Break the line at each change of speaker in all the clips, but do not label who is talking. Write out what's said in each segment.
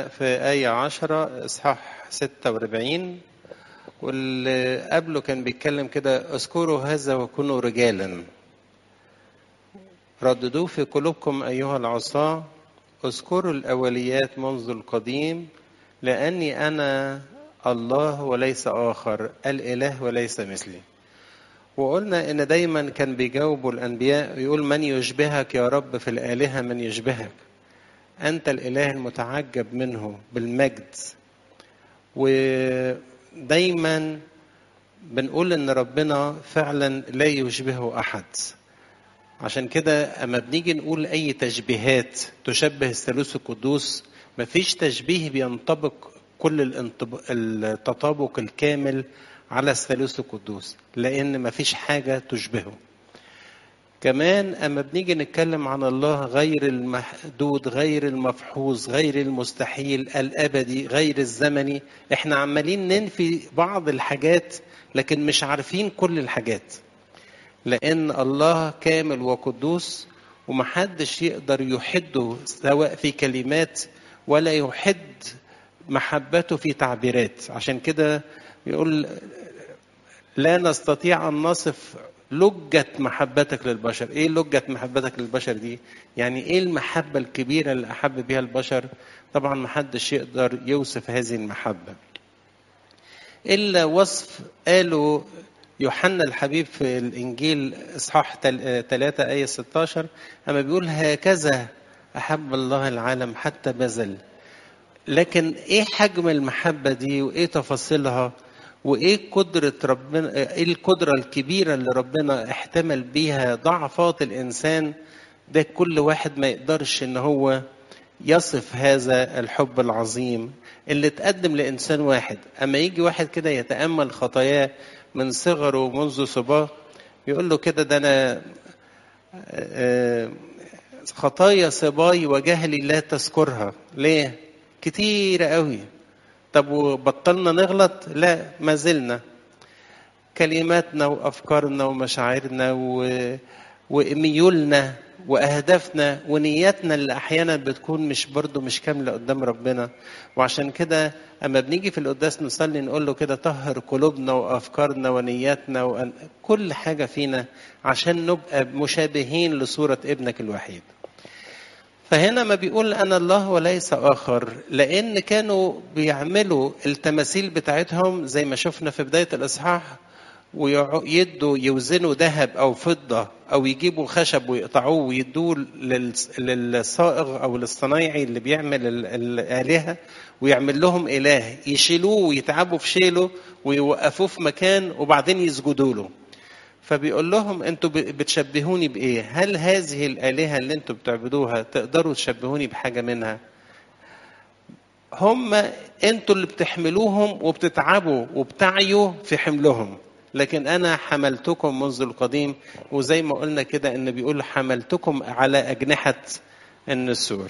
كنا في آية عشرة إصحاح ستة وأربعين واللي قبله كان بيتكلم كده اذكروا هذا وكونوا رجالا رددوه في قلوبكم أيها العصاة اذكروا الأوليات منذ القديم لأني أنا الله وليس آخر الإله وليس مثلي وقلنا إن دايما كان بيجاوبوا الأنبياء يقول من يشبهك يا رب في الآلهة من يشبهك أنت الإله المتعجب منه بالمجد ودايما بنقول إن ربنا فعلا لا يشبهه أحد عشان كده أما بنيجي نقول أي تشبيهات تشبه الثالوث القدوس مفيش تشبيه بينطبق كل التطابق الكامل على الثالوث القدوس لأن مفيش حاجة تشبهه كمان أما بنيجي نتكلم عن الله غير المحدود غير المفحوظ غير المستحيل الأبدي غير الزمني احنا عمالين ننفي بعض الحاجات لكن مش عارفين كل الحاجات لأن الله كامل وقدوس ومحدش يقدر يحده سواء في كلمات ولا يحد محبته في تعبيرات عشان كده يقول لا نستطيع أن نصف لجة محبتك للبشر ايه لجة محبتك للبشر دي يعني ايه المحبة الكبيرة اللي احب بها البشر طبعا محدش يقدر يوصف هذه المحبة الا وصف قاله يوحنا الحبيب في الانجيل اصحاح 3 ايه 16 اما بيقول هكذا احب الله العالم حتى بذل لكن ايه حجم المحبة دي وايه تفاصيلها وايه قدرة ربنا ايه القدرة الكبيرة اللي ربنا احتمل بيها ضعفات الانسان ده كل واحد ما يقدرش ان هو يصف هذا الحب العظيم اللي تقدم لانسان واحد اما يجي واحد كده يتامل خطاياه من صغره منذ صباه يقول له كده ده انا خطايا صباي وجهلي لا تذكرها ليه كتير قوي طب وبطلنا نغلط لا ما زلنا كلماتنا وافكارنا ومشاعرنا و... وميولنا واهدافنا ونياتنا اللي احيانا بتكون مش برضو مش كامله قدام ربنا وعشان كده اما بنيجي في القداس نصلي نقول له كده طهر قلوبنا وافكارنا ونياتنا وأن... كل حاجه فينا عشان نبقى مشابهين لصوره ابنك الوحيد فهنا ما بيقول انا الله وليس اخر لان كانوا بيعملوا التماثيل بتاعتهم زي ما شفنا في بدايه الاصحاح ويدوا يوزنوا ذهب او فضه او يجيبوا خشب ويقطعوه ويدوه للصائغ او للصنايعي اللي بيعمل الالهه ويعمل لهم اله يشيلوه ويتعبوا في شيله ويوقفوه في مكان وبعدين يسجدوا له فبيقول لهم انتوا بتشبهوني بايه هل هذه الالهه اللي انتوا بتعبدوها تقدروا تشبهوني بحاجه منها هم انتوا اللي بتحملوهم وبتتعبوا وبتعيوا في حملهم لكن انا حملتكم منذ القديم وزي ما قلنا كده ان بيقول حملتكم على اجنحه النسور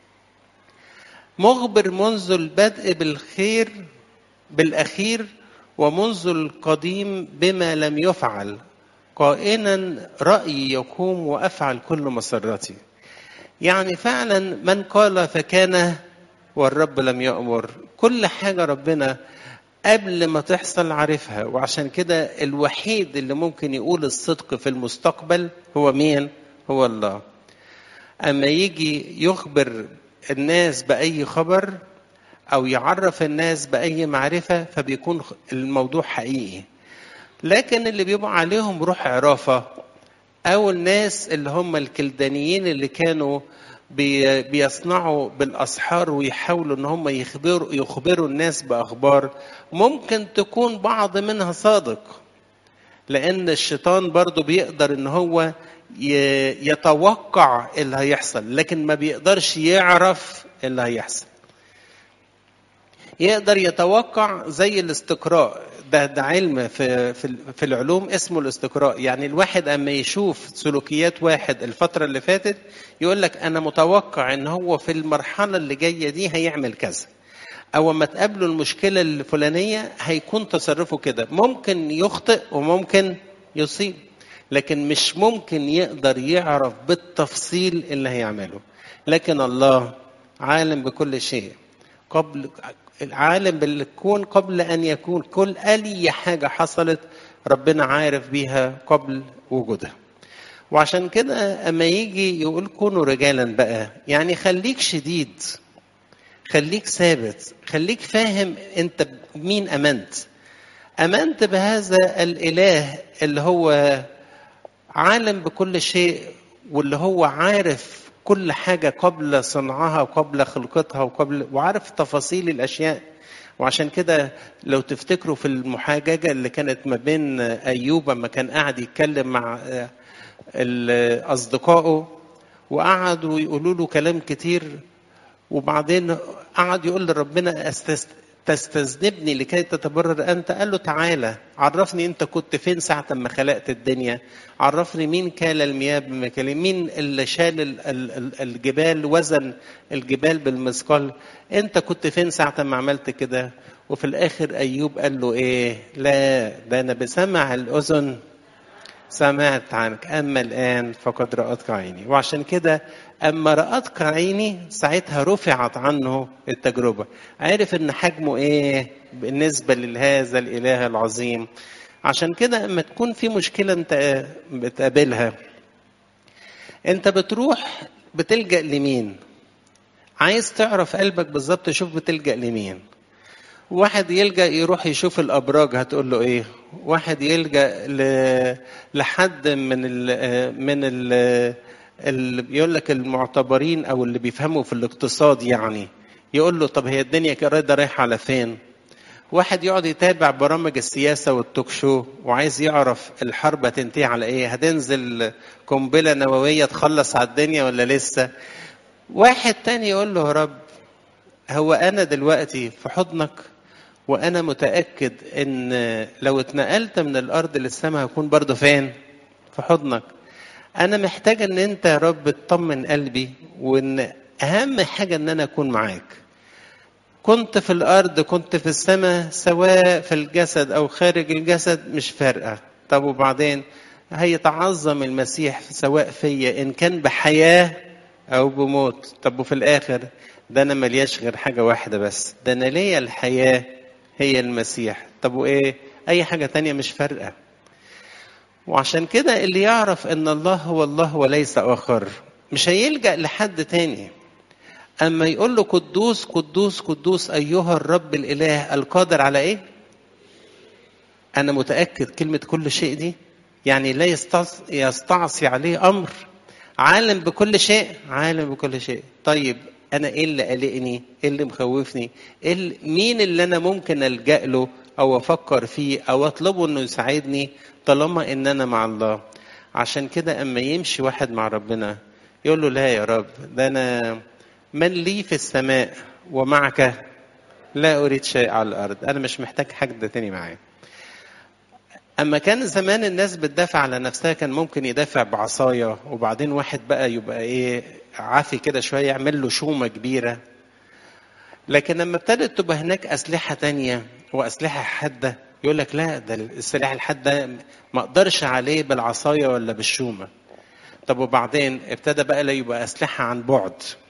مخبر منذ البدء بالخير بالاخير ومنذ القديم بما لم يفعل قائلا رأيي يقوم وأفعل كل مسرتي يعني فعلا من قال فكان والرب لم يأمر كل حاجة ربنا قبل ما تحصل عارفها وعشان كده الوحيد اللي ممكن يقول الصدق في المستقبل هو مين هو الله أما يجي يخبر الناس بأي خبر أو يعرف الناس بأي معرفة فبيكون الموضوع حقيقي لكن اللي بيبقى عليهم روح عرافة أو الناس اللي هم الكلدانيين اللي كانوا بي بيصنعوا بالأسحار ويحاولوا إن هم يخبروا يخبروا الناس بأخبار ممكن تكون بعض منها صادق لأن الشيطان برضو بيقدر إن هو يتوقع اللي هيحصل لكن ما بيقدرش يعرف اللي هيحصل يقدر يتوقع زي الاستقراء ده ده علم في في في العلوم اسمه الاستقراء يعني الواحد اما يشوف سلوكيات واحد الفتره اللي فاتت يقول لك انا متوقع ان هو في المرحله اللي جايه دي هيعمل كذا او اما تقابله المشكله الفلانيه هيكون تصرفه كده ممكن يخطئ وممكن يصيب لكن مش ممكن يقدر يعرف بالتفصيل اللي هيعمله لكن الله عالم بكل شيء قبل العالم بالكون قبل ان يكون كل اي حاجه حصلت ربنا عارف بيها قبل وجودها وعشان كده اما يجي يقول كونوا رجالا بقى يعني خليك شديد خليك ثابت خليك فاهم انت مين امنت امنت بهذا الاله اللي هو عالم بكل شيء واللي هو عارف كل حاجة قبل صنعها وقبل خلقتها وقبل وعارف تفاصيل الأشياء وعشان كده لو تفتكروا في المحاججة اللي كانت ما بين أيوب لما كان قاعد يتكلم مع أصدقائه وقعدوا يقولوا له كلام كتير وبعدين قعد يقول لربنا تستذنبني لكي تتبرر انت قال له تعالى عرفني انت كنت فين ساعه ما خلقت الدنيا عرفني مين كال المياه بمكان مين اللي شال الجبال وزن الجبال بالمثقال انت كنت فين ساعه ما عملت كده وفي الاخر ايوب قال له ايه لا ده انا بسمع الاذن سمعت عنك اما الان فقد راتك عيني وعشان كده اما راتك عيني ساعتها رفعت عنه التجربه عرف ان حجمه ايه بالنسبه لهذا الاله العظيم عشان كده اما تكون في مشكله انت بتقابلها انت بتروح بتلجا لمين عايز تعرف قلبك بالظبط شوف بتلجا لمين واحد يلجا يروح يشوف الابراج هتقول له ايه واحد يلجا ل... لحد من ال... من ال... اللي بيقول لك المعتبرين او اللي بيفهموا في الاقتصاد يعني يقول له طب هي الدنيا كده رايحه على فين واحد يقعد يتابع برامج السياسه والتوك شو وعايز يعرف الحرب هتنتهي على ايه هتنزل قنبله نوويه تخلص على الدنيا ولا لسه واحد تاني يقول له يا رب هو انا دلوقتي في حضنك وانا متاكد ان لو اتنقلت من الارض للسماء هكون برضه فين في حضنك انا محتاج ان انت يا رب تطمن قلبي وان اهم حاجه ان انا اكون معاك كنت في الارض كنت في السماء سواء في الجسد او خارج الجسد مش فارقه طب وبعدين هيتعظم المسيح سواء فيا ان كان بحياه او بموت طب وفي الاخر ده انا ملياش غير حاجه واحده بس ده انا ليا الحياه هي المسيح طب وايه اي حاجه تانية مش فارقه وعشان كده اللي يعرف ان الله هو الله وليس اخر مش هيلجا لحد تاني اما يقول له قدوس قدوس قدوس ايها الرب الاله القادر على ايه انا متاكد كلمه كل شيء دي يعني لا يستعصي عليه امر عالم بكل شيء عالم بكل شيء طيب انا ايه اللي قلقني ايه اللي مخوفني إيه اللي مين اللي انا ممكن الجا له او افكر فيه او اطلبه انه يساعدني طالما ان انا مع الله عشان كده اما يمشي واحد مع ربنا يقول له لا يا رب ده انا من لي في السماء ومعك لا اريد شيء على الارض انا مش محتاج حاجه تاني معايا اما كان زمان الناس بتدافع على نفسها كان ممكن يدافع بعصايه وبعدين واحد بقى يبقى ايه عافي كده شويه يعمل له شومه كبيره لكن لما ابتدت تبقى هناك اسلحه تانية واسلحه حاده يقول لك لا ده السلاح الحاد ده ما اقدرش عليه بالعصايه ولا بالشومه طب وبعدين ابتدى بقى لا يبقى اسلحه عن بعد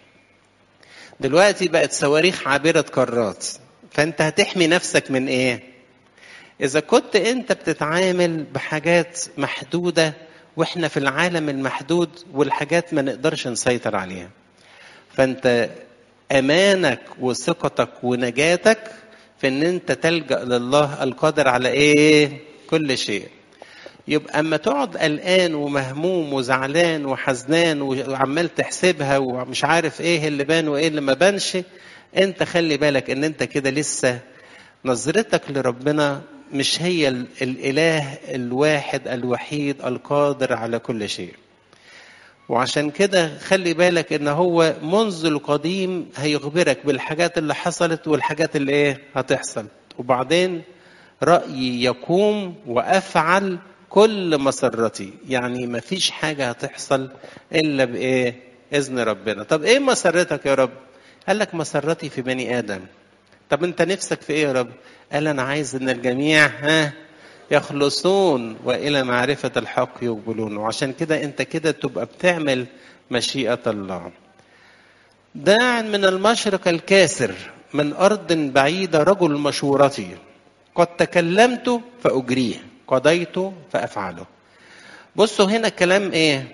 دلوقتي بقت صواريخ عابره قارات فانت هتحمي نفسك من ايه اذا كنت انت بتتعامل بحاجات محدوده واحنا في العالم المحدود والحاجات ما نقدرش نسيطر عليها فانت امانك وثقتك ونجاتك في ان انت تلجا لله القادر على ايه كل شيء يبقى اما تقعد قلقان ومهموم وزعلان وحزنان وعمال تحسبها ومش عارف ايه اللي بان وايه اللي ما بانش انت خلي بالك ان انت كده لسه نظرتك لربنا مش هي الاله الواحد الوحيد القادر على كل شيء وعشان كده خلي بالك ان هو منذ القديم هيخبرك بالحاجات اللي حصلت والحاجات اللي ايه هتحصل وبعدين رأيي يقوم وافعل كل مسرتي يعني ما فيش حاجة هتحصل الا بايه اذن ربنا طب ايه مسرتك يا رب قال لك مسرتي في بني ادم طب انت نفسك في ايه يا رب قال انا عايز ان الجميع ها يخلصون والى معرفه الحق يقبلون وعشان كده انت كده تبقى بتعمل مشيئه الله داع من المشرق الكاسر من أرض بعيدة رجل مشورتي قد تكلمت فأجريه قضيت فأفعله بصوا هنا كلام إيه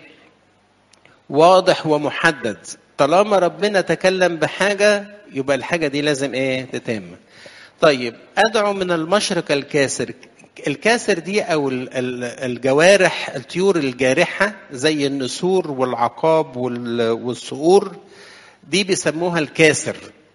واضح ومحدد طالما ربنا تكلم بحاجة يبقى الحاجة دي لازم إيه تتم طيب أدعو من المشرق الكاسر الكاسر دي او الجوارح الطيور الجارحه زي النسور والعقاب والصقور دي بيسموها الكاسر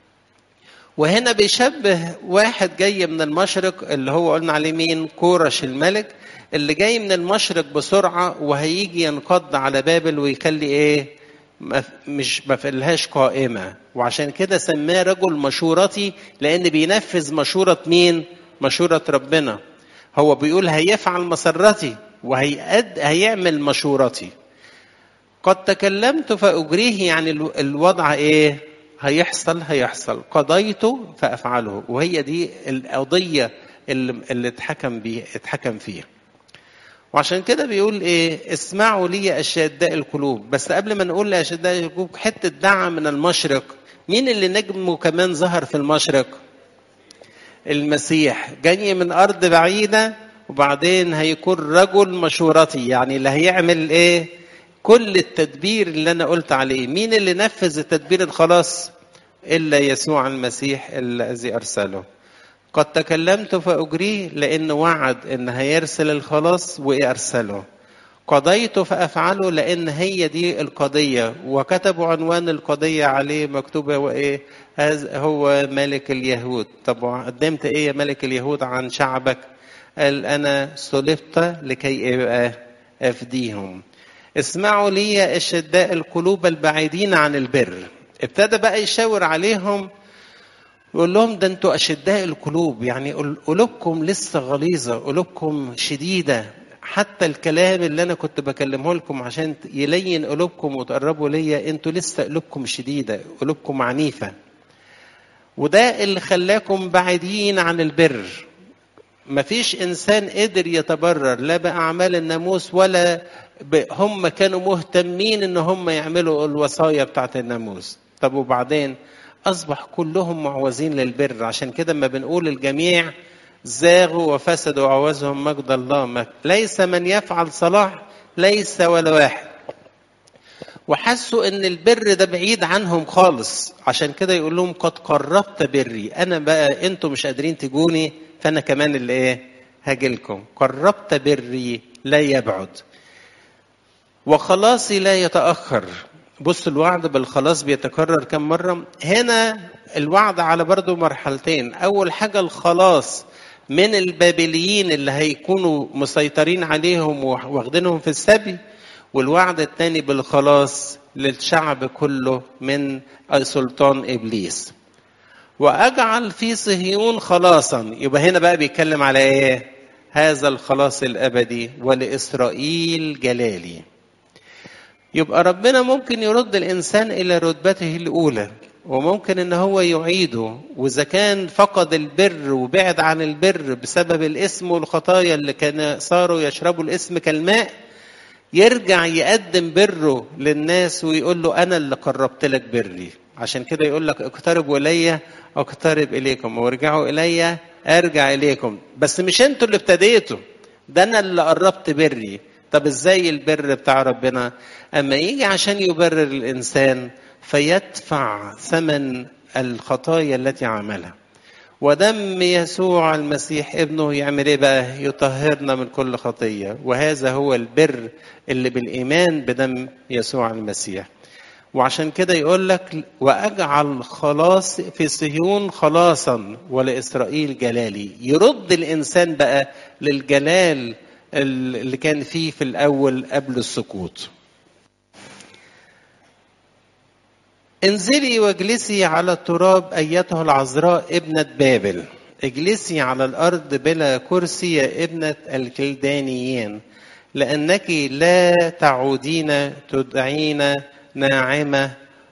وهنا بيشبه واحد جاي من المشرق اللي هو قلنا عليه مين كورش الملك اللي جاي من المشرق بسرعه وهيجي ينقض على بابل ويخلي ايه مش ما فيلهاش قائمه وعشان كده سماه رجل مشورتي لان بينفذ مشوره مين مشوره ربنا هو بيقول هيفعل مسرتي وهيأد هيعمل مشورتي قد تكلمت فأجريه يعني الوضع ايه هيحصل هيحصل قضيت فأفعله وهي دي القضية اللي, اللي اتحكم بيه اتحكم فيها وعشان كده بيقول ايه اسمعوا لي اشداء القلوب بس قبل ما نقول لاشداء القلوب حته دعم من المشرق مين اللي نجمه كمان ظهر في المشرق المسيح جاي من ارض بعيده وبعدين هيكون رجل مشورتي يعني اللي هيعمل ايه كل التدبير اللي انا قلت عليه مين اللي نفذ التدبير الخلاص الا يسوع المسيح الذي ارسله قد تكلمت فاجريه لان وعد ان هيرسل الخلاص وارسله قضيت فافعله لان هي دي القضيه وكتبوا عنوان القضيه عليه مكتوبه وايه هذا هو ملك اليهود طب قدمت ايه يا ملك اليهود عن شعبك قال انا صلبت لكي ابقى افديهم اسمعوا لي يا اشداء القلوب البعيدين عن البر ابتدى بقى يشاور عليهم يقول لهم ده انتوا اشداء القلوب يعني قلوبكم لسه غليظه قلوبكم شديده حتى الكلام اللي انا كنت بكلمه لكم عشان يلين قلوبكم وتقربوا ليا انتوا لسه قلوبكم شديده قلوبكم عنيفه وده اللي خلاكم بعيدين عن البر مفيش انسان قدر يتبرر لا باعمال الناموس ولا هم كانوا مهتمين ان هم يعملوا الوصايا بتاعت الناموس طب وبعدين اصبح كلهم معوزين للبر عشان كده ما بنقول الجميع زاغوا وفسدوا وعوزهم مجد الله ليس من يفعل صلاح ليس ولا واحد وحسوا ان البر ده بعيد عنهم خالص عشان كده يقول لهم قد قربت بري انا بقى انتوا مش قادرين تجوني فانا كمان اللي ايه هاجي لكم قربت بري لا يبعد وخلاصي لا يتاخر بص الوعد بالخلاص بيتكرر كم مره هنا الوعد على برضه مرحلتين اول حاجه الخلاص من البابليين اللي هيكونوا مسيطرين عليهم واخدينهم في السبي والوعد الثاني بالخلاص للشعب كله من سلطان ابليس واجعل في صهيون خلاصا يبقى هنا بقى بيتكلم على ايه هذا الخلاص الابدي ولاسرائيل جلالي يبقى ربنا ممكن يرد الانسان الى رتبته الاولى وممكن ان هو يعيده واذا كان فقد البر وبعد عن البر بسبب الاسم والخطايا اللي كان صاروا يشربوا الاسم كالماء يرجع يقدم بره للناس ويقول له انا اللي قربت لك بري عشان كده يقول لك اقتربوا الي اقترب اليكم وارجعوا الي ارجع اليكم بس مش انتوا اللي ابتديتوا ده انا اللي قربت بري طب ازاي البر بتاع ربنا اما يجي عشان يبرر الانسان فيدفع ثمن الخطايا التي عملها ودم يسوع المسيح ابنه يعمل ايه بقى يطهرنا من كل خطيه وهذا هو البر اللي بالايمان بدم يسوع المسيح وعشان كده يقول لك واجعل خلاص في صهيون خلاصا ولاسرائيل جلالي يرد الانسان بقى للجلال اللي كان فيه في الاول قبل السقوط انزلي واجلسي على التراب ايتها العذراء ابنه بابل اجلسي على الارض بلا كرسي يا ابنه الكلدانيين لانك لا تعودين تدعين ناعمه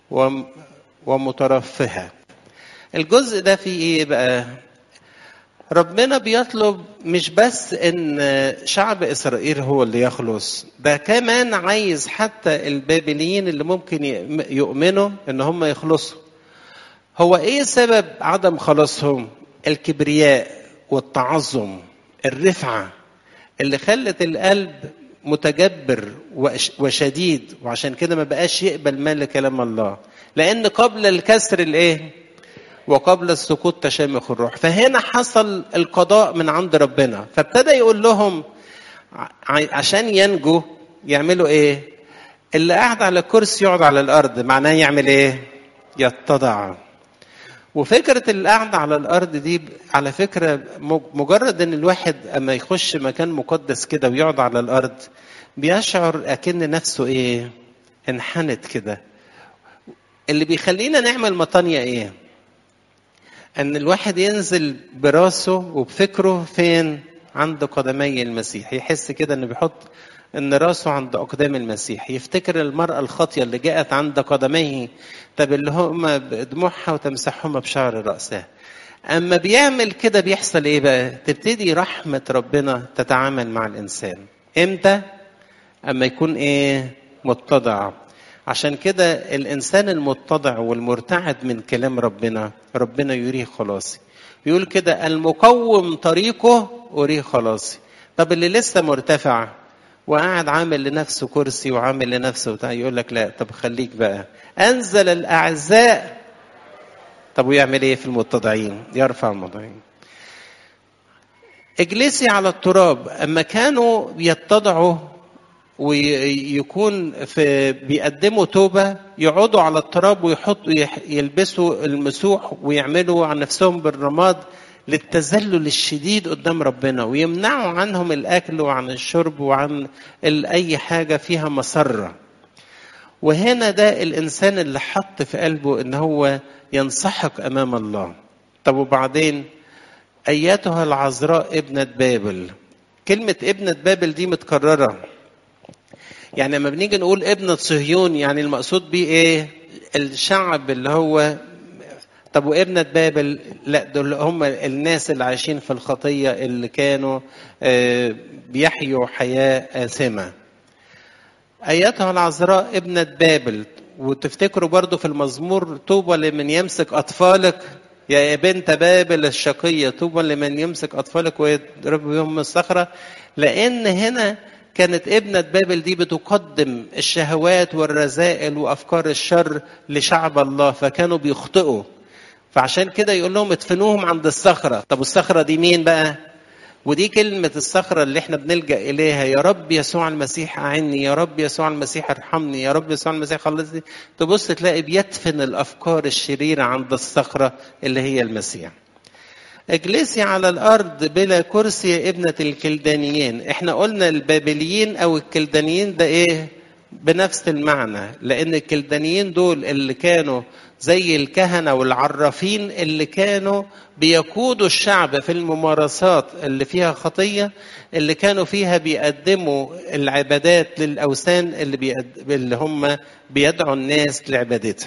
ومترفهه الجزء ده فيه ايه بقى ربنا بيطلب مش بس ان شعب اسرائيل هو اللي يخلص ده كمان عايز حتى البابليين اللي ممكن يؤمنوا ان هم يخلصوا هو ايه سبب عدم خلاصهم الكبرياء والتعظم الرفعه اللي خلت القلب متجبر وشديد وعشان كده ما بقاش يقبل مال كلام الله لان قبل الكسر الايه وقبل السقوط تشامخ الروح فهنا حصل القضاء من عند ربنا فابتدى يقول لهم عشان ينجوا يعملوا ايه اللي قاعد على كرسي يقعد على الارض معناه يعمل ايه يتضع وفكرة القعدة على الأرض دي على فكرة مجرد إن الواحد أما يخش مكان مقدس كده ويقعد على الأرض بيشعر أكن نفسه إيه؟ انحنت كده. اللي بيخلينا نعمل مطانية إيه؟ أن الواحد ينزل براسه وبفكره فين؟ عند قدمي المسيح، يحس كده إنه بيحط ان راسه عند اقدام المسيح يفتكر المراه الخاطيه اللي جاءت عند قدميه طب اللي هم بدموعها وتمسحهما بشعر راسها اما بيعمل كده بيحصل ايه بقى تبتدي رحمه ربنا تتعامل مع الانسان امتى اما يكون ايه متضع عشان كده الانسان المتضع والمرتعد من كلام ربنا ربنا يريه خلاصي يقول كده المقوم طريقه اريه خلاصي طب اللي لسه مرتفع وقاعد عامل لنفسه كرسي وعامل لنفسه بتاع يقول لك لا طب خليك بقى انزل الاعزاء طب ويعمل ايه في المتضعين يرفع المتضعين اجلسي على التراب اما كانوا يتضعوا ويكون في بيقدموا توبه يقعدوا على التراب ويحطوا يلبسوا المسوح ويعملوا عن نفسهم بالرماد للتذلل الشديد قدام ربنا ويمنعوا عنهم الاكل وعن الشرب وعن اي حاجه فيها مسره وهنا ده الانسان اللي حط في قلبه ان هو ينسحق امام الله طب وبعدين ايتها العذراء ابنه بابل كلمه ابنه بابل دي متكرره يعني لما بنيجي نقول ابنه صهيون يعني المقصود بيه ايه الشعب اللي هو طب وابنة بابل لا دول هم الناس اللي عايشين في الخطية اللي كانوا بيحيوا حياة آثمة أيتها العذراء ابنة بابل وتفتكروا برضو في المزمور طوبى لمن يمسك أطفالك يا بنت بابل الشقية طوبى لمن يمسك أطفالك ويضرب بهم الصخرة لأن هنا كانت ابنة بابل دي بتقدم الشهوات والرذائل وأفكار الشر لشعب الله فكانوا بيخطئوا فعشان كده يقول لهم ادفنوهم عند الصخرة طب الصخرة دي مين بقى ودي كلمة الصخرة اللي احنا بنلجأ إليها يا رب يسوع المسيح أعني يا رب يسوع المسيح ارحمني يا رب يسوع المسيح خلصني تبص تلاقي بيدفن الأفكار الشريرة عند الصخرة اللي هي المسيح اجلسي على الأرض بلا كرسي يا ابنة الكلدانيين احنا قلنا البابليين أو الكلدانيين ده ايه بنفس المعنى لأن الكلدانيين دول اللي كانوا زي الكهنة والعرافين اللي كانوا بيقودوا الشعب في الممارسات اللي فيها خطية اللي كانوا فيها بيقدموا العبادات للأوثان اللي, بيقد... اللي هم بيدعوا الناس لعبادتها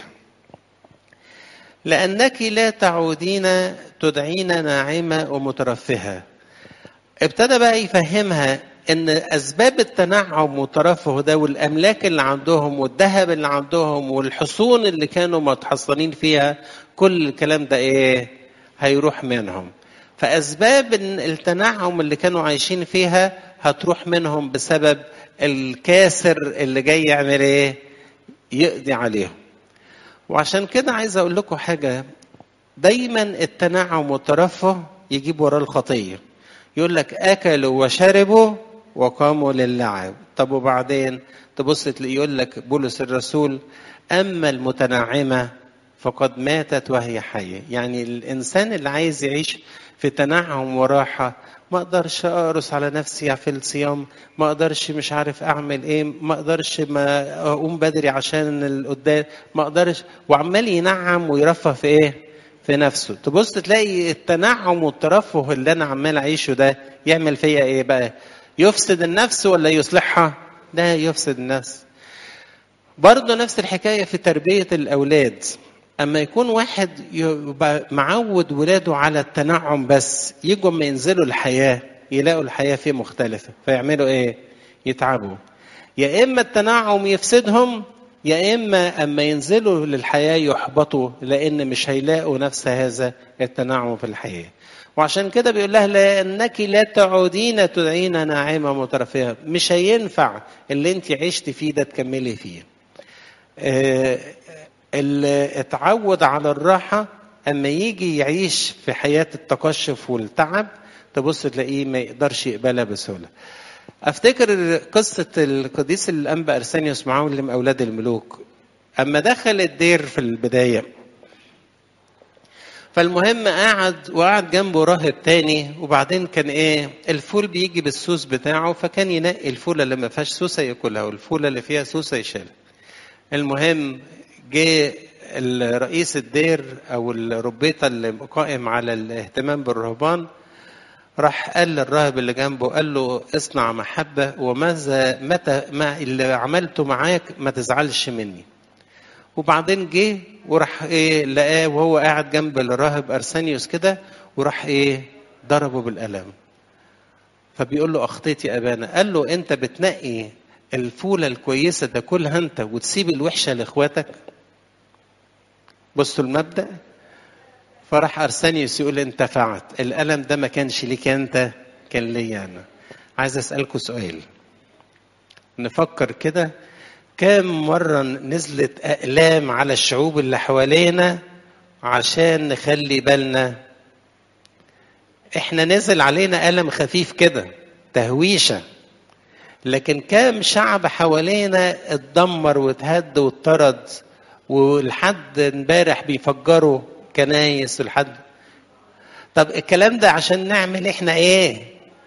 لأنك لا تعودين تدعين ناعمة ومترفهة ابتدى بقى يفهمها ان اسباب التنعم والترفه ده والاملاك اللي عندهم والذهب اللي عندهم والحصون اللي كانوا متحصنين فيها كل الكلام ده ايه هيروح منهم فاسباب التنعم اللي كانوا عايشين فيها هتروح منهم بسبب الكاسر اللي جاي يعمل ايه يقضي عليهم وعشان كده عايز اقول لكم حاجه دايما التنعم والترفه يجيب وراه الخطيه يقول لك اكلوا وشربوا وقاموا للعب طب وبعدين تبص تلاقي يقول لك بولس الرسول اما المتنعمه فقد ماتت وهي حيه يعني الانسان اللي عايز يعيش في تنعم وراحه ما اقدرش اقرص على نفسي في الصيام ما اقدرش مش عارف اعمل ايه ما اقدرش ما اقوم بدري عشان القدام ما اقدرش وعمال ينعم ويرفه في ايه في نفسه تبص تلاقي التنعم والترفه اللي انا عمال اعيشه ده يعمل فيا ايه بقى يفسد النفس ولا يصلحها لا يفسد النفس برضه نفس الحكايه في تربيه الاولاد اما يكون واحد يبقى معود ولاده على التنعم بس يجوا اما ينزلوا الحياه يلاقوا الحياه فيه مختلفه فيعملوا ايه يتعبوا يا اما التنعم يفسدهم يا اما اما ينزلوا للحياه يحبطوا لان مش هيلاقوا نفس هذا التنعم في الحياه وعشان كده بيقول لها لانك لا تعودين تدعين ناعمه مترفيه مش هينفع اللي انت عشت فيه ده تكملي فيه آه، اللي اتعود على الراحه اما يجي يعيش في حياه التقشف والتعب تبص تلاقيه ما يقدرش يقبلها بسهوله افتكر قصه القديس الانبا ارسانيوس معلم اولاد الملوك اما دخل الدير في البدايه فالمهم قعد وقعد جنبه راهب تاني وبعدين كان ايه الفول بيجي بالسوس بتاعه فكان ينقي الفوله اللي ما فيهاش سوسه ياكلها والفوله اللي فيها سوسه يشيلها المهم جه الرئيس الدير او الربيطه اللي قائم على الاهتمام بالرهبان راح قال للراهب اللي جنبه قال له اصنع محبه وماذا متى ما اللي عملته معاك ما تزعلش مني وبعدين جه وراح ايه لقاه وهو قاعد جنب الراهب ارسانيوس كده وراح ايه ضربه بالقلم فبيقول له اخطيت يا ابانا قال له انت بتنقي الفوله الكويسه تاكلها انت وتسيب الوحشه لاخواتك بصوا المبدا فراح ارسانيوس يقول انتفعت الالم ده ما كانش ليك انت كان ليا انا عايز اسالكم سؤال نفكر كده كم مرة نزلت أقلام على الشعوب اللي حوالينا عشان نخلي بالنا احنا نزل علينا ألم خفيف كده تهويشة لكن كم شعب حوالينا اتدمر واتهد واتطرد ولحد امبارح بيفجروا كنايس ولحد طب الكلام ده عشان نعمل احنا ايه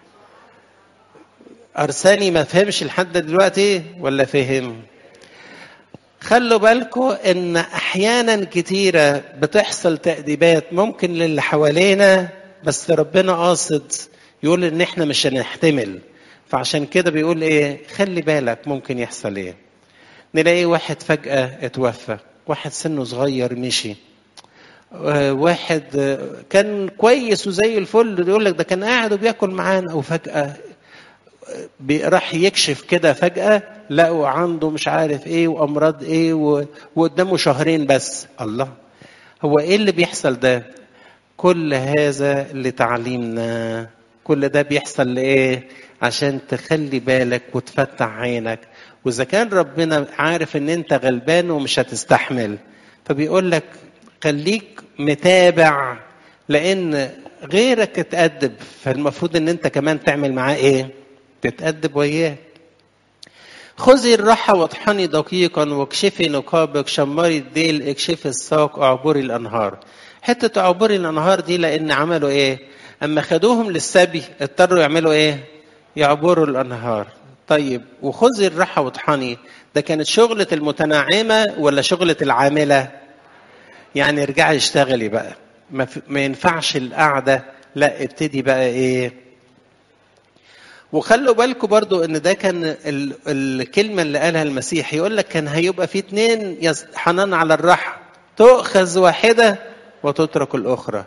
ارساني ما فهمش لحد دلوقتي ولا فهم خلوا بالكم ان احيانا كتيره بتحصل تاديبات ممكن للي حوالينا بس ربنا قاصد يقول ان احنا مش هنحتمل فعشان كده بيقول ايه خلي بالك ممكن يحصل ايه نلاقي واحد فجاه اتوفى واحد سنه صغير مشي واحد كان كويس وزي الفل يقول لك ده كان قاعد وبياكل معانا وفجاه راح يكشف كده فجأة لقوا عنده مش عارف ايه وامراض ايه و... وقدامه شهرين بس الله هو ايه اللي بيحصل ده كل هذا لتعليمنا كل ده بيحصل لايه عشان تخلي بالك وتفتح عينك واذا كان ربنا عارف ان انت غلبان ومش هتستحمل فبيقول لك خليك متابع لان غيرك اتأدب فالمفروض ان انت كمان تعمل معاه ايه تتأدب وياه خذي الراحة واطحني دقيقا واكشفي نقابك شمري الديل اكشفي الساق اعبري الانهار حتة اعبري الانهار دي لان عملوا ايه اما خدوهم للسبي اضطروا يعملوا ايه يعبروا الانهار طيب وخذي الراحة واطحني ده كانت شغلة المتنعمة ولا شغلة العاملة يعني ارجعي اشتغلي بقى ما, ما ينفعش القعدة لا ابتدي بقى ايه وخلوا بالكم برضو ان ده كان ال- الكلمة اللي قالها المسيح يقول لك كان هيبقى في اتنين حنان على الرحى تؤخذ واحدة وتترك الأخرى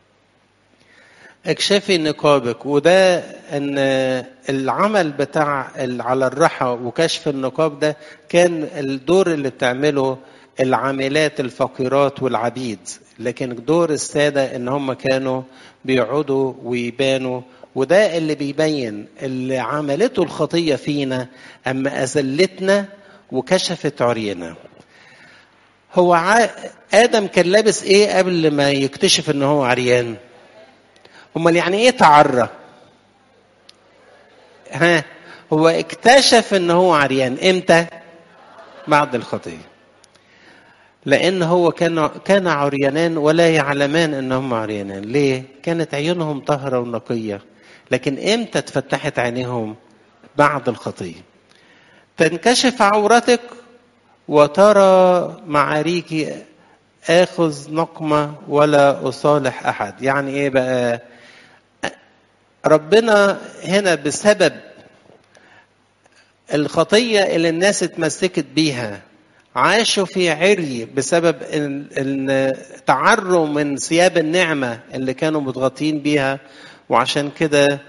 اكشفي نقابك وده ان العمل بتاع ال- على الرحى وكشف النقاب ده كان الدور اللي بتعمله العاملات الفقيرات والعبيد لكن دور السادة ان هم كانوا بيقعدوا ويبانوا وده اللي بيبين اللي عملته الخطية فينا أما أذلتنا وكشفت عرينا هو ع... آدم كان لابس إيه قبل ما يكتشف إن هو عريان أمال يعني إيه تعرى ها هو اكتشف إن هو عريان إمتى بعد الخطية لأن هو كان كان عريانان ولا يعلمان أنهم عريانان ليه؟ كانت عيونهم طاهرة ونقية لكن امتى اتفتحت عينيهم بعد الخطيه تنكشف عورتك وترى معاريك اخذ نقمه ولا اصالح احد يعني ايه بقى ربنا هنا بسبب الخطيه اللي الناس اتمسكت بيها عاشوا في عري بسبب ان ان تعروا من ثياب النعمه اللي كانوا متغطين بيها وعشان كده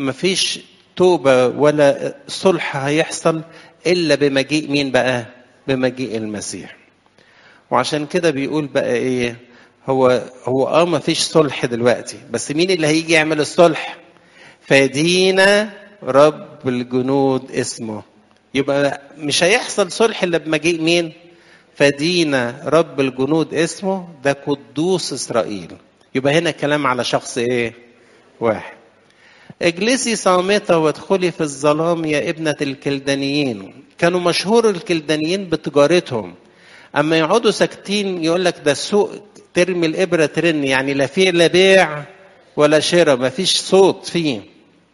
مفيش توبة ولا صلح هيحصل إلا بمجيء مين بقى؟ بمجيء المسيح وعشان كده بيقول بقى ايه هو هو اه ما فيش صلح دلوقتي بس مين اللي هيجي يعمل الصلح فدينا رب الجنود اسمه يبقى مش هيحصل صلح الا بمجيء مين فدينا رب الجنود اسمه ده قدوس اسرائيل يبقى هنا كلام على شخص ايه واحد اجلسي صامتة وادخلي في الظلام يا ابنة الكلدانيين كانوا مشهور الكلدانيين بتجارتهم اما يقعدوا ساكتين يقول لك ده السوق ترمي الابره ترن يعني لا فيه لا بيع ولا شراء ما فيش صوت فيه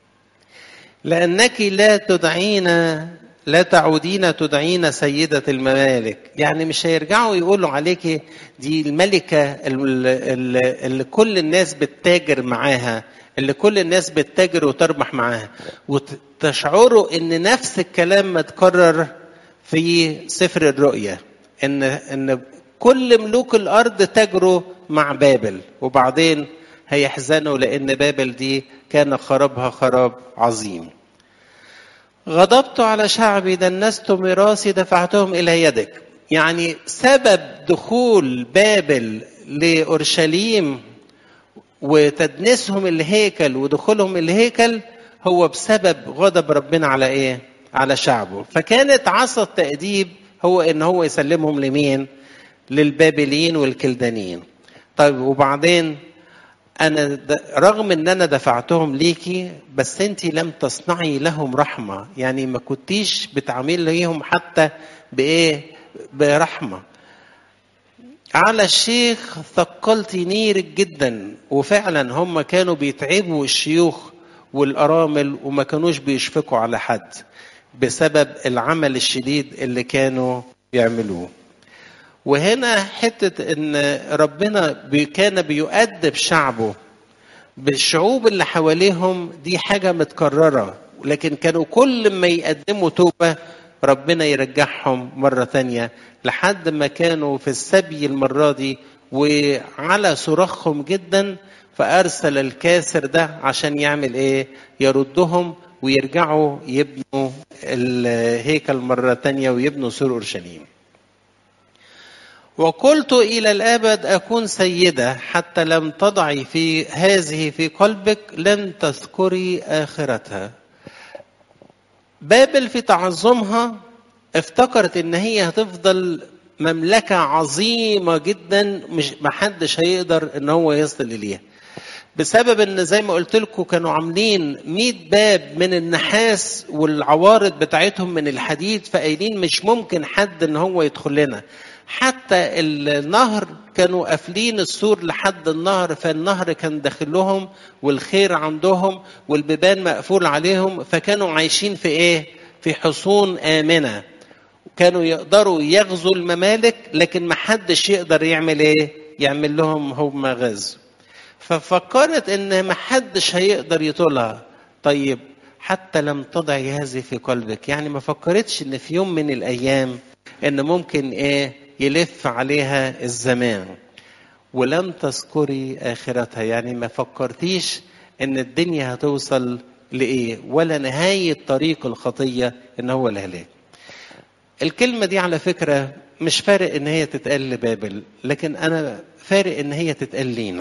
لانك لا تدعين لا تعودين تدعين سيدة الممالك يعني مش هيرجعوا يقولوا عليك دي الملكة اللي, اللي كل الناس بتتاجر معاها اللي كل الناس بتتاجر وتربح معاها وتشعروا ان نفس الكلام متكرر في سفر الرؤيا ان ان كل ملوك الارض تجروا مع بابل وبعدين هيحزنوا لان بابل دي كان خرابها خراب عظيم غضبت على شعبي دنست ميراثي دفعتهم الى يدك يعني سبب دخول بابل لاورشليم وتدنيسهم الهيكل ودخولهم الهيكل هو بسبب غضب ربنا على ايه على شعبه فكانت عصا التأديب هو ان هو يسلمهم لمين للبابليين والكلدانيين طيب وبعدين انا رغم ان انا دفعتهم ليكي بس انت لم تصنعي لهم رحمه يعني ما كنتيش بتعامل ليهم حتى بايه برحمه على الشيخ ثقلت نيرك جدا وفعلا هم كانوا بيتعبوا الشيوخ والارامل وما كانوش بيشفقوا على حد بسبب العمل الشديد اللي كانوا بيعملوه وهنا حتة ان ربنا كان بيؤدب شعبه بالشعوب اللي حواليهم دي حاجة متكررة لكن كانوا كل ما يقدموا توبة ربنا يرجعهم مرة تانية لحد ما كانوا في السبي المرة دي وعلى صراخهم جدا فأرسل الكاسر ده عشان يعمل إيه يردهم ويرجعوا يبنوا الهيكل مرة تانية ويبنوا سور أورشليم وقلت إلى الأبد أكون سيدة حتى لم تضعي في هذه في قلبك لن تذكري آخرتها بابل في تعظمها افتكرت ان هي هتفضل مملكة عظيمة جدا مش محدش هيقدر ان هو يصل اليها بسبب ان زي ما قلت لكم كانوا عاملين 100 باب من النحاس والعوارض بتاعتهم من الحديد فقايلين مش ممكن حد ان هو يدخل لنا حتى النهر كانوا قافلين السور لحد النهر فالنهر كان داخلهم والخير عندهم والبيبان مقفول عليهم فكانوا عايشين في ايه في حصون امنه كانوا يقدروا يغزوا الممالك لكن ما حدش يقدر يعمل ايه يعمل لهم هم غزو ففكرت ان ما حدش هيقدر يطولها طيب حتى لم تضعي هذه في قلبك يعني ما فكرتش ان في يوم من الايام ان ممكن ايه يلف عليها الزمان ولم تذكري اخرتها يعني ما فكرتيش ان الدنيا هتوصل لايه ولا نهايه طريق الخطيه ان هو الهلاك الكلمه دي على فكره مش فارق ان هي تتقال لبابل لكن انا فارق ان هي تتقال لينا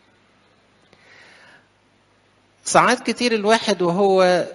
ساعات كتير الواحد وهو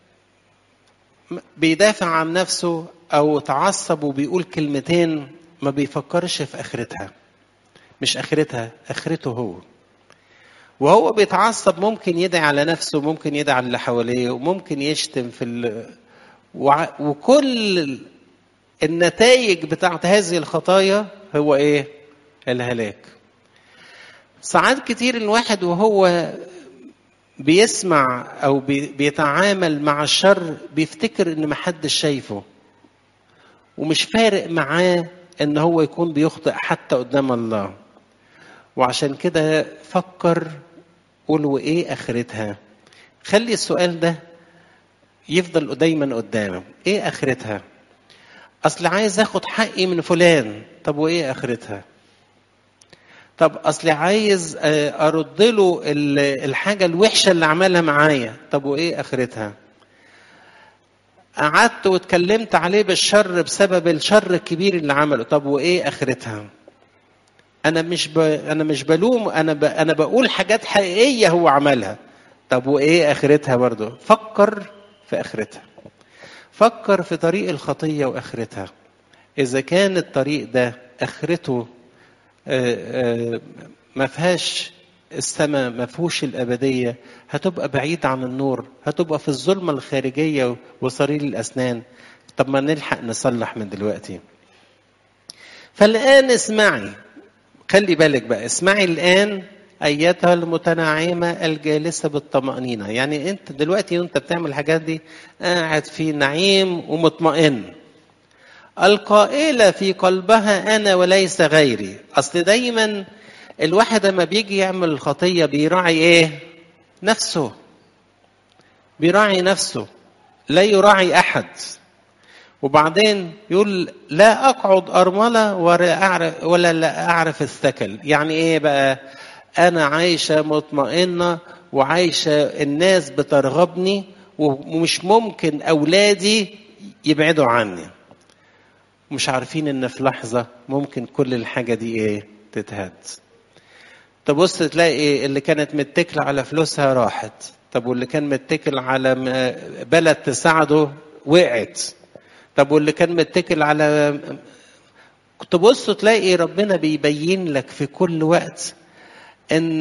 بيدافع عن نفسه او تعصب وبيقول كلمتين ما بيفكرش في اخرتها مش اخرتها اخرته هو وهو بيتعصب ممكن يدعي على نفسه ممكن يدعي على اللي حواليه وممكن يشتم في ال... وع... وكل النتائج بتاعت هذه الخطايا هو ايه الهلاك ساعات كتير الواحد وهو بيسمع او بيتعامل مع الشر بيفتكر ان محدش شايفه ومش فارق معاه ان هو يكون بيخطئ حتى قدام الله وعشان كده فكر قول وايه اخرتها خلي السؤال ده يفضل دايما قدامه ايه اخرتها اصل عايز اخد حقي من فلان طب وايه اخرتها طب اصل عايز ارد له الحاجه الوحشه اللي عملها معايا طب وايه اخرتها قعدت واتكلمت عليه بالشر بسبب الشر الكبير اللي عمله طب وايه اخرتها انا مش ب... انا مش بلوم انا ب... انا بقول حاجات حقيقيه هو عملها طب وايه اخرتها برضه فكر في اخرتها فكر في طريق الخطيه واخرتها اذا كان الطريق ده اخرته ما فيهاش السماء ما فيهوش الابديه هتبقى بعيد عن النور هتبقى في الظلمه الخارجيه وصرير الاسنان طب ما نلحق نصلح من دلوقتي فالان اسمعي خلي بالك بقى اسمعي الان ايتها المتنعمه الجالسه بالطمانينه يعني انت دلوقتي وانت بتعمل الحاجات دي قاعد في نعيم ومطمئن القائله في قلبها انا وليس غيري اصل دايما الواحد لما بيجي يعمل الخطيه بيراعي ايه نفسه بيراعي نفسه لا يراعي احد وبعدين يقول لا اقعد ارمله ولا اعرف ولا لا اعرف الثكل يعني ايه بقى انا عايشه مطمئنه وعايشه الناس بترغبني ومش ممكن اولادي يبعدوا عني مش عارفين ان في لحظه ممكن كل الحاجه دي ايه تتهد تبص تلاقي اللي كانت متكله على فلوسها راحت طب واللي كان متكل على بلد تساعده وقعت طب واللي كان متكل على تبص تلاقي ربنا بيبين لك في كل وقت ان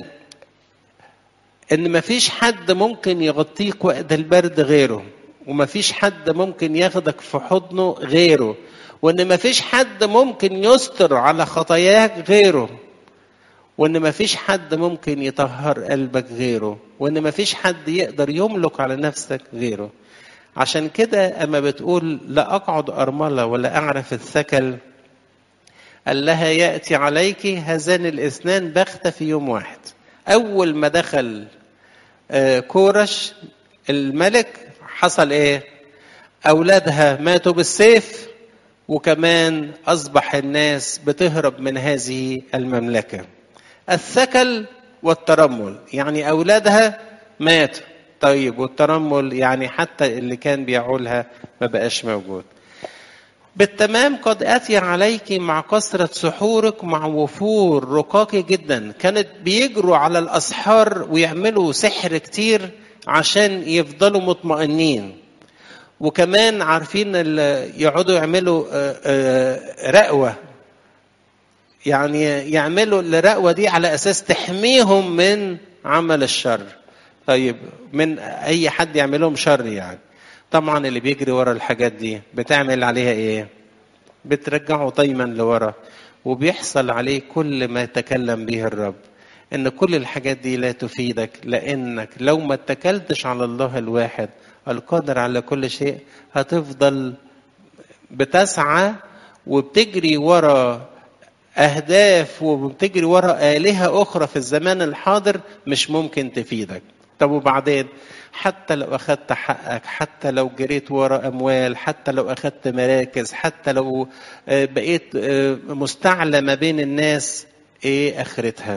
ان مفيش حد ممكن يغطيك وقت البرد غيره ومفيش حد ممكن ياخدك في حضنه غيره وان مفيش حد ممكن يستر على خطاياك غيره وان مفيش حد ممكن يطهر قلبك غيره وان مفيش حد يقدر يملك على نفسك غيره عشان كده اما بتقول لا اقعد ارمله ولا اعرف الثكل قال لها ياتي عليك هذان الاثنان بغته في يوم واحد اول ما دخل كورش الملك حصل ايه اولادها ماتوا بالسيف وكمان اصبح الناس بتهرب من هذه المملكه الثكل والترمل يعني اولادها ماتوا طيب والترمل يعني حتى اللي كان بيعولها ما بقاش موجود بالتمام قد أتي عليك مع كثرة سحورك مع وفور رقاقي جدا كانت بيجروا على الأسحار ويعملوا سحر كتير عشان يفضلوا مطمئنين وكمان عارفين يقعدوا يعملوا رقوة يعني يعملوا الرقوة دي على أساس تحميهم من عمل الشر طيب من أي حد يعملهم شر يعني طبعا اللي بيجري ورا الحاجات دي بتعمل عليها ايه بترجعه طيما لورا وبيحصل عليه كل ما تكلم به الرب ان كل الحاجات دي لا تفيدك لانك لو ما اتكلتش على الله الواحد القادر على كل شيء هتفضل بتسعى وبتجري ورا اهداف وبتجري ورا الهه اخرى في الزمان الحاضر مش ممكن تفيدك طب وبعدين حتى لو اخذت حقك حتى لو جريت ورا اموال حتى لو اخذت مراكز حتى لو بقيت مستعلى ما بين الناس ايه اخرتها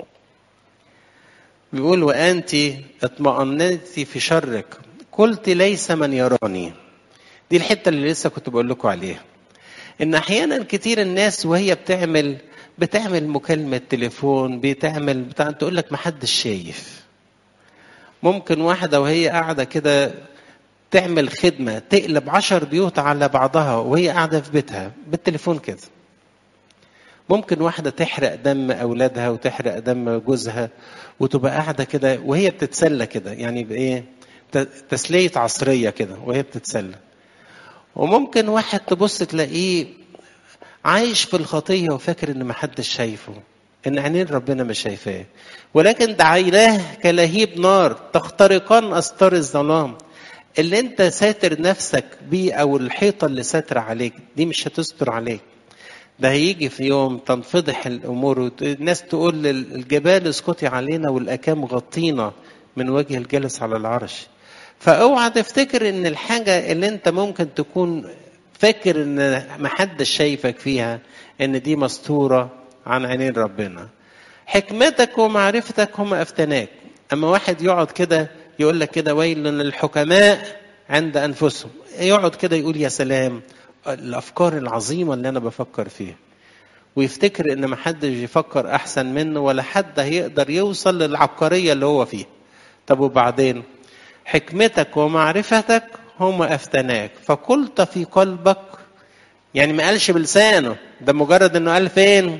بيقول وانت اطمأننت في شرك قلت ليس من يراني دي الحته اللي لسه كنت بقول لكم عليها ان احيانا كتير الناس وهي بتعمل بتعمل مكالمه تليفون بتعمل بتاع تقول لك ما حدش شايف ممكن واحدة وهي قاعدة كده تعمل خدمة تقلب عشر بيوت على بعضها وهي قاعدة في بيتها بالتليفون كده ممكن واحدة تحرق دم أولادها وتحرق دم جوزها وتبقى قاعدة كده وهي بتتسلى كده يعني بإيه تسلية عصرية كده وهي بتتسلى وممكن واحد تبص تلاقيه عايش في الخطية وفاكر إن محدش شايفه ان عينين ربنا مش شايفاه ولكن دعيناه كلهيب نار تخترقان استار الظلام اللي انت ساتر نفسك بيه او الحيطه اللي ساتره عليك دي مش هتستر عليك ده هيجي في يوم تنفضح الامور الناس تقول للجبال اسكتي علينا والاكام غطينا من وجه الجالس على العرش فاوعى تفتكر ان الحاجه اللي انت ممكن تكون فاكر ان محدش شايفك فيها ان دي مستوره عن عينين ربنا حكمتك ومعرفتك هم افتناك اما واحد يقعد كده يقول لك كده ويل للحكماء عند انفسهم يقعد كده يقول يا سلام الافكار العظيمه اللي انا بفكر فيها ويفتكر ان محدش يفكر احسن منه ولا حد هيقدر يوصل للعبقريه اللي هو فيها طب وبعدين حكمتك ومعرفتك هما افتناك فقلت في قلبك يعني ما قالش بلسانه ده مجرد انه قال فين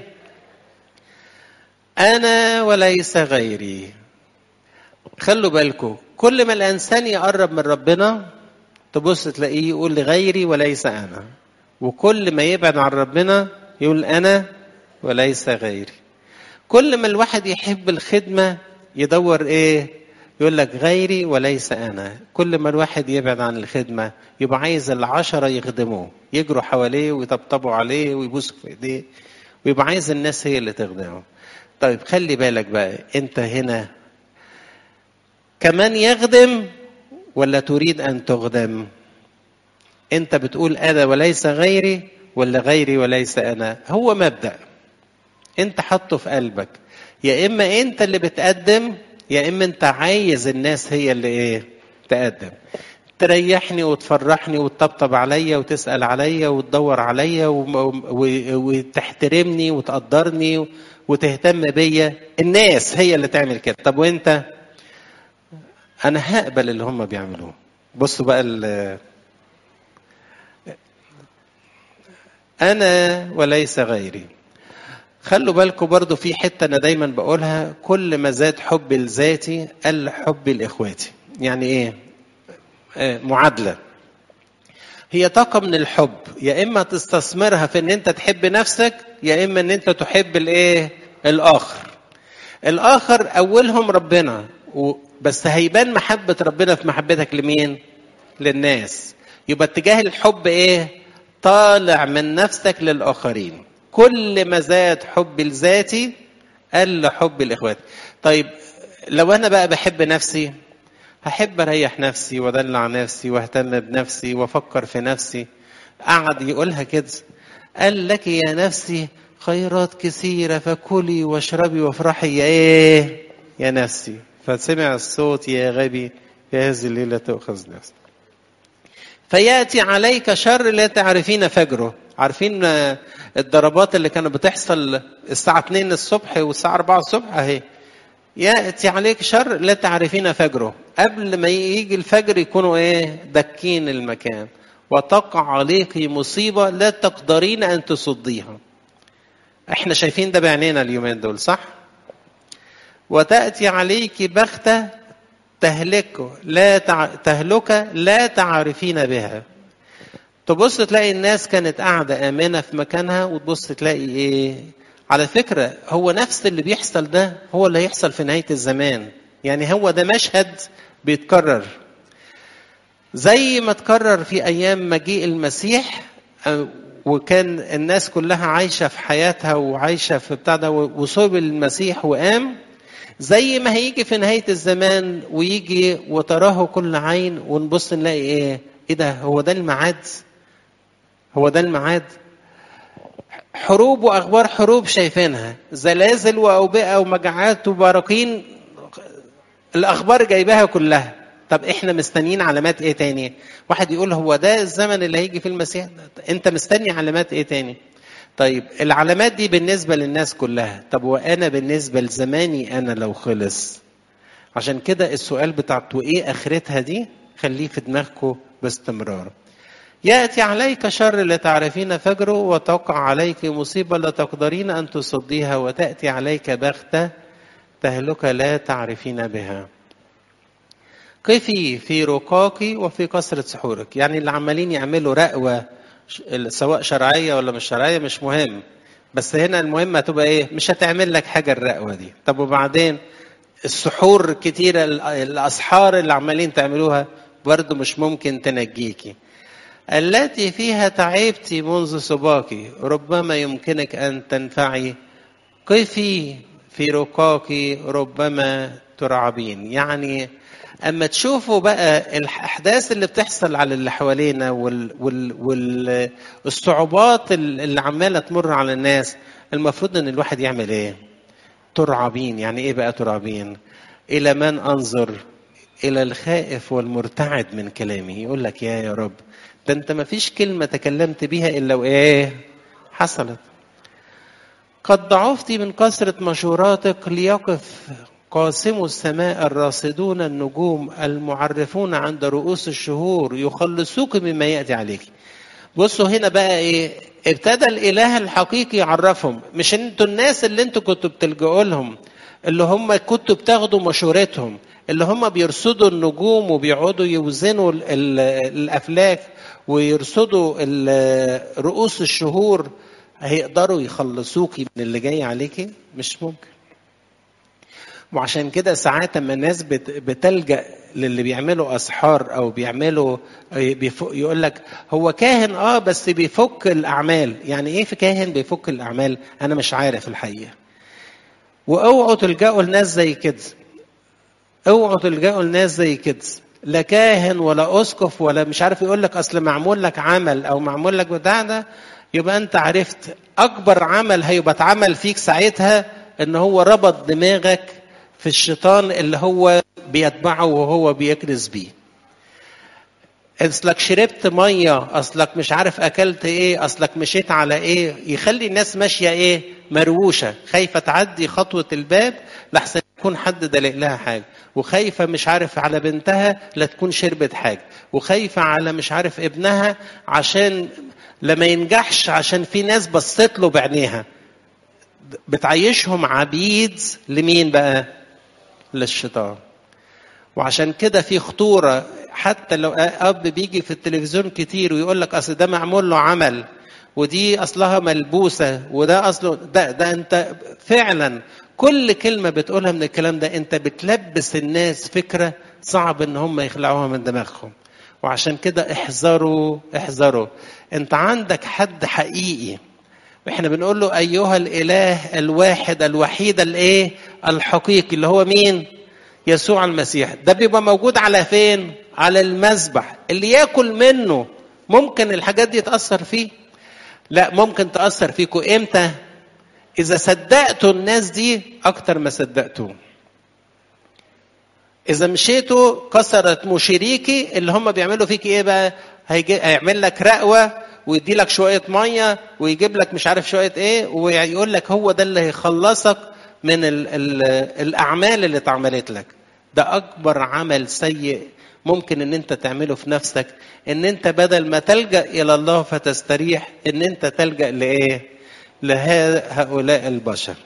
انا وليس غيري خلوا بالكم كل ما الانسان يقرب من ربنا تبص تلاقيه يقول لغيري وليس انا وكل ما يبعد عن ربنا يقول انا وليس غيري كل ما الواحد يحب الخدمه يدور ايه يقول لك غيري وليس انا كل ما الواحد يبعد عن الخدمه يبقى عايز العشره يخدموه يجروا حواليه ويطبطبوا عليه ويبوسوا في ايديه ويبقى عايز الناس هي اللي تخدمه طيب خلي بالك بقى انت هنا كمان يخدم ولا تريد ان تخدم انت بتقول انا وليس غيري ولا غيري وليس انا هو مبدا انت حطه في قلبك يا اما انت اللي بتقدم يا اما انت عايز الناس هي اللي ايه تقدم تريحني وتفرحني وتطبطب عليا وتسال عليا وتدور عليا وتحترمني وتقدرني وتهتم بيا الناس هي اللي تعمل كده طب وانت انا هقبل اللي هم بيعملوه بصوا بقى انا وليس غيري خلوا بالكم برضو في حتة أنا دايما بقولها كل ما زاد حبي لذاتي قل حبي لإخواتي يعني إيه آه معادلة هي طاقة من الحب يا إما تستثمرها في إن أنت تحب نفسك يا إما إن أنت تحب الإيه الآخر الآخر أولهم ربنا بس هيبان محبة ربنا في محبتك لمين للناس يبقى اتجاه الحب إيه طالع من نفسك للآخرين كل ما زاد حبي لذاتي قل حبي لاخواتي طيب لو انا بقى بحب نفسي هحب اريح نفسي وادلع نفسي واهتم بنفسي وافكر في نفسي قعد يقولها كده قال لك يا نفسي خيرات كثيرة فكلي واشربي وافرحي يا ايه يا نفسي فسمع الصوت يا غبي في هذه الليلة تؤخذ نفسي فيأتي عليك شر لا تعرفين فجره عارفين الضربات اللي كانت بتحصل الساعة 2 الصبح والساعة 4 الصبح اهي يأتي عليك شر لا تعرفين فجره قبل ما يجي الفجر يكونوا ايه دكين المكان وتقع عليك مصيبة لا تقدرين أن تصديها احنا شايفين ده بعينينا اليومين دول صح وتأتي عليك بختة تهلك لا تع... تهلك لا تعرفين بها تبص تلاقي الناس كانت قاعدة آمنة في مكانها وتبص تلاقي إيه على فكرة هو نفس اللي بيحصل ده هو اللي هيحصل في نهاية الزمان يعني هو ده مشهد بيتكرر زي ما تكرر في أيام مجيء المسيح وكان الناس كلها عايشة في حياتها وعايشة في بتاع ده وصوب المسيح وقام زي ما هيجي في نهاية الزمان ويجي وتراه كل عين ونبص نلاقي ايه ايه ده هو ده الميعاد هو ده الميعاد حروب واخبار حروب شايفينها زلازل واوبئه ومجاعات وبراكين الاخبار جايباها كلها طب احنا مستنيين علامات ايه تاني واحد يقول هو ده الزمن اللي هيجي في المسيح انت مستني علامات ايه تاني طيب العلامات دي بالنسبة للناس كلها طب وأنا بالنسبة لزماني أنا لو خلص عشان كده السؤال بتاعته إيه آخرتها دي خليه في دماغكم باستمرار يأتي عليك شر لا تعرفين فجره وتقع عليك مصيبة لا تقدرين أن تصديها وتأتي عليك بغتة تهلك لا تعرفين بها قفي في رقاك وفي كثرة سحورك يعني اللي عمالين يعملوا رقوة سواء شرعيه ولا مش شرعيه مش مهم بس هنا المهم هتبقى ايه مش هتعمل لك حاجه الرقوه دي طب وبعدين السحور كتيره الاسحار اللي عمالين تعملوها برضه مش ممكن تنجيكي التي فيها تعبت منذ سباك ربما يمكنك ان تنفعي قفي في رقاك ربما ترعبين يعني اما تشوفوا بقى الاحداث اللي بتحصل على اللي حوالينا وال وال والصعوبات اللي عماله تمر على الناس المفروض ان الواحد يعمل ايه ترعبين يعني ايه بقى ترعبين الى من انظر إلى الخائف والمرتعد من كلامي يقول لك يا يا رب ده أنت ما فيش كلمة تكلمت بيها إلا وإيه حصلت قد ضعفت من كثرة مشوراتك ليقف قاسم السماء الراصدون النجوم المعرفون عند رؤوس الشهور يخلصوك مما يأتي عليك بصوا هنا بقى ايه ابتدى الاله الحقيقي يعرفهم مش انتوا الناس اللي انتوا كنتوا بتلجئوا لهم اللي هم كنتوا بتاخدوا مشورتهم اللي هم بيرصدوا النجوم وبيقعدوا يوزنوا ال ال الافلاك ويرصدوا رؤوس الشهور هيقدروا يخلصوكي من اللي جاي عليكي مش ممكن وعشان كده ساعات لما الناس بتلجا للي بيعملوا اسحار او بيعملوا يقول لك هو كاهن اه بس بيفك الاعمال يعني ايه في كاهن بيفك الاعمال انا مش عارف الحقيقه واوعوا تلجأوا لناس زي كده اوعوا تلجأوا لناس زي كده لا كاهن ولا اسقف ولا مش عارف يقول لك اصل معمول لك عمل او معمول لك بتاع ده يبقى انت عرفت اكبر عمل هيبقى اتعمل فيك ساعتها ان هو ربط دماغك في الشيطان اللي هو بيتبعه وهو بيكنس بيه اصلك شربت ميه اصلك مش عارف اكلت ايه اصلك مشيت على ايه يخلي الناس ماشيه ايه مرووشه خايفه تعدي خطوه الباب لحسن يكون حد دلق لها حاجه وخايفه مش عارف على بنتها لا تكون شربت حاجه وخايفه على مش عارف ابنها عشان لما ينجحش عشان في ناس بصت له بعينيها بتعيشهم عبيد لمين بقى للشيطان وعشان كده في خطوره حتى لو اب بيجي في التلفزيون كتير ويقول لك اصل ده معمول له عمل ودي اصلها ملبوسه وده اصله ده ده انت فعلا كل كلمه بتقولها من الكلام ده انت بتلبس الناس فكره صعب ان هم يخلعوها من دماغهم وعشان كده احذروا احذروا انت عندك حد حقيقي واحنا بنقول له ايها الاله الواحد الوحيد الايه الحقيقي اللي هو مين يسوع المسيح ده بيبقى موجود على فين على المذبح اللي ياكل منه ممكن الحاجات دي تاثر فيه لا ممكن تاثر فيكم امتى اذا صدقتوا الناس دي اكتر ما صدقتوا اذا مشيتوا كسرت مشيريكي اللي هم بيعملوا فيك ايه بقى هيجي هيعمل لك رقوه ويدي لك شويه ميه ويجيب لك مش عارف شويه ايه ويقول لك هو ده اللي هيخلصك من ال ال الاعمال اللي اتعملت لك ده اكبر عمل سيء ممكن ان انت تعمله في نفسك ان انت بدل ما تلجا الى الله فتستريح ان انت تلجا لايه لهؤلاء البشر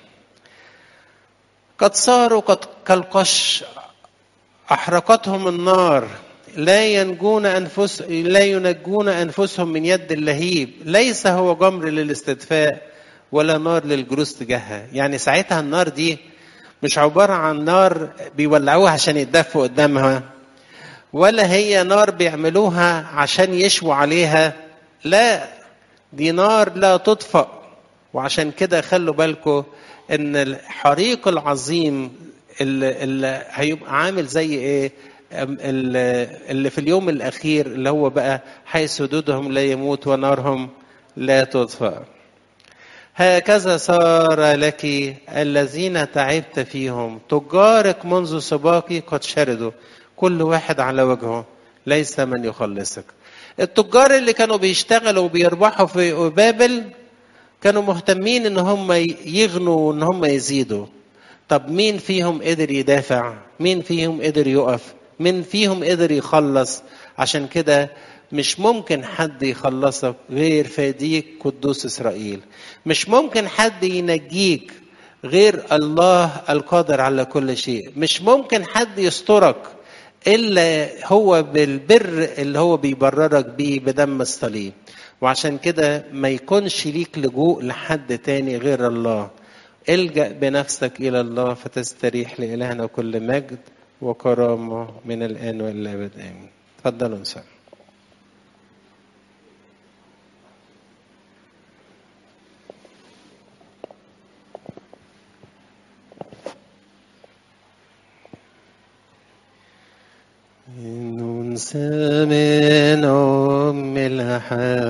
قد صاروا قد كالقش احرقتهم النار لا ينجون أنفس لا ينجون أنفسهم من يد اللهيب ليس هو جمر للاستدفاء ولا نار للجلوس تجاهها يعني ساعتها النار دي مش عبارة عن نار بيولعوها عشان يتدفوا قدامها ولا هي نار بيعملوها عشان يشووا عليها لا دي نار لا تطفأ وعشان كده خلوا بالكم ان الحريق العظيم اللي, اللي هيبقى عامل زي ايه اللي في اليوم الأخير اللي هو بقى حيث حدودهم لا يموت ونارهم لا تطفأ هكذا صار لك الذين تعبت فيهم تجارك منذ سباقي قد شردوا كل واحد على وجهه ليس من يخلصك التجار اللي كانوا بيشتغلوا وبيربحوا في بابل كانوا مهتمين ان هم يغنوا وان هم يزيدوا طب مين فيهم قدر يدافع مين فيهم قدر يقف من فيهم قدر يخلص عشان كده مش ممكن حد يخلصك غير فاديك قدوس اسرائيل مش ممكن حد ينجيك غير الله القادر على كل شيء مش ممكن حد يسترك الا هو بالبر اللي هو بيبررك بيه بدم الصليب وعشان كده ما يكونش ليك لجوء لحد تاني غير الله الجأ بنفسك إلى الله فتستريح لإلهنا كل مجد وكرامة من الآن وإلى الأبد آمين تفضلوا نسأل ننسى من أم الحياة